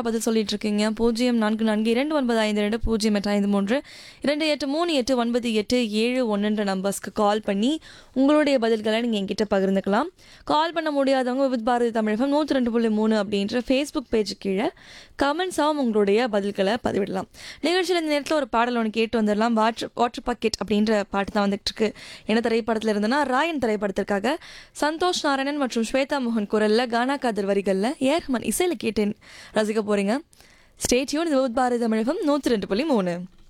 சூப்பராக பதில் சொல்லிட்டு இருக்கீங்க பூஜ்ஜியம் நான்கு நான்கு இரண்டு ஒன்பது ஐந்து ரெண்டு பூஜ்ஜியம் எட்டு ஐந்து மூன்று இரண்டு எட்டு மூணு எட்டு ஒன்பது எட்டு ஏழு ஒன்றுன்ற நம்பர்ஸ்க்கு கால் பண்ணி உங்களுடைய பதில்களை நீங்கள் என்கிட்ட பகிர்ந்துக்கலாம் கால் பண்ண முடியாதவங்க வித் பாரதி தமிழகம் நூற்றி ரெண்டு புள்ளி மூணு அப்படின்ற ஃபேஸ்புக் பேஜ் கீழே கமெண்ட்ஸாகவும் உங்களுடைய பதில்களை பதிவிடலாம் நிகழ்ச்சியில் இந்த நேரத்தில் ஒரு பாடல் ஒன்று கேட்டு வந்துடலாம் வாட்டர் வாட்டர் பாக்கெட் அப்படின்ற பாட்டு தான் வந்துட்டு இருக்கு என்ன திரைப்படத்தில் இருந்தனா ராயன் திரைப்படத்திற்காக சந்தோஷ் நாராயணன் மற்றும் ஸ்வேதா மோகன் குரல்ல கானா காதர் வரிகளில் ஏர்மன் இசையில் கேட்டேன் ரசிக்க போறீங்க ஸ்டேட்யூன் இது பாரதி தமிழகம் நூற்றி ரெண்டு புள்ளி மூணு